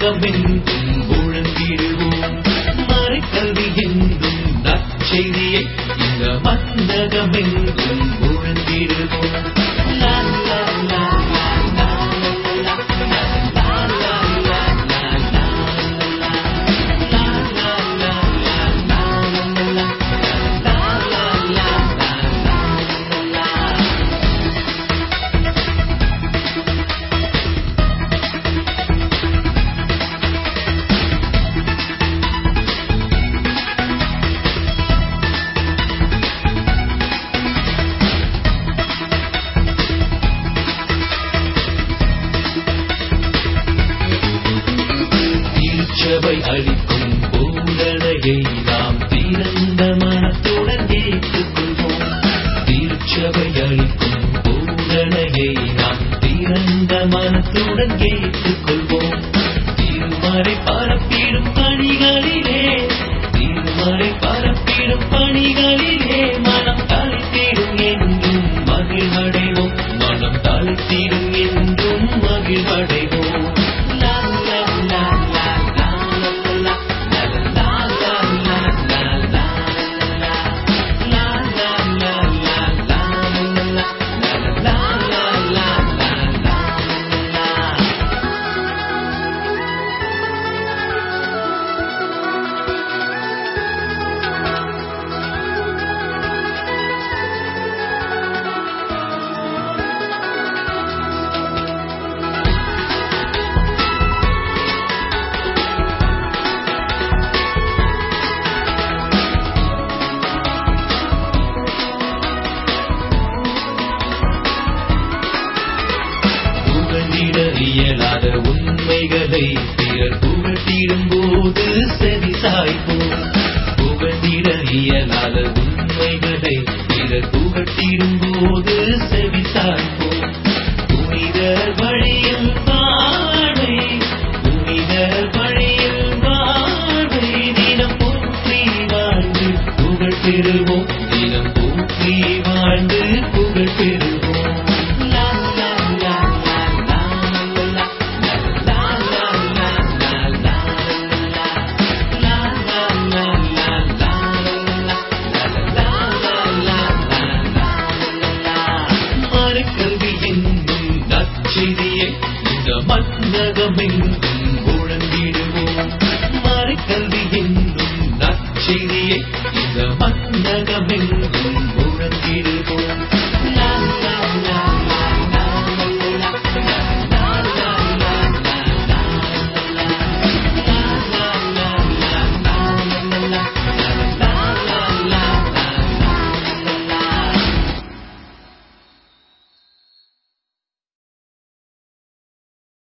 மன்னகமெங்கும் முழங்கிடுவோம் மறைக்கல்வி என்றும் நற்செய்தியை இந்த மன்னகமெங்கும் முழங்கிடுவோம் லா, லா, லா, லா, லா, லா, லா, லா, லா, லா, லா, லா, லா, லா, லா, லா, லா, லா, லா, லா. திருச்சபை அளிக்கும் பூரணகையை நாம் திறந்த மனத்துடன் ஏற்றுக்கொள்வோம் திருச்சபை அளிக்கும் பூரணகையை நாம் திறந்த மனத்துடன் ஏற்றுக்கொள்வோம் திருமறை பரப்பிடும் பணிகளிலே திருமறை பரப்பிடும் பணிகளிலே மனம் தலைத்திடும் என்றும் மகிழ்வடைவோம் மனம் தலைத்திடும் என்றும் மகிழ்வடைவோம் லா, லா, லா, லா, லா, லா, லா, லா, லா, லா, லா, லா, லா. லா, லா, லா, லா, லா, லா, லா, லா, லா, லா, லா. புகழ்ந்திட இயலாத உண்மைகளை பிறர் புகழ்த்திடும் போது செவி சாய்ப்போம் புகழ்ந்திட இயலாத உண்மைகளை பிறர் புகழ்த்திடும் போது செவி சாய்ப்போம் புனிதர் வழியில் வாழ்வை புனிதர் வழியில் வாழ்வை தினம் போற்றி வாழ்ந்து புகழ் பெறுவோம் தினம் போற்றி வாழ்ந்து புகழ் பெறுவோம் லா, லா, லா, லா, லா, லா, லா, லா, லா, லா, லா, லா, லா. லா, லா, லா, லா, லா, லா, லா, லா, லா, லா. மறைக்கல்வி என்னும் நற்செய்தியை இந்த மன்னகமெங்கும்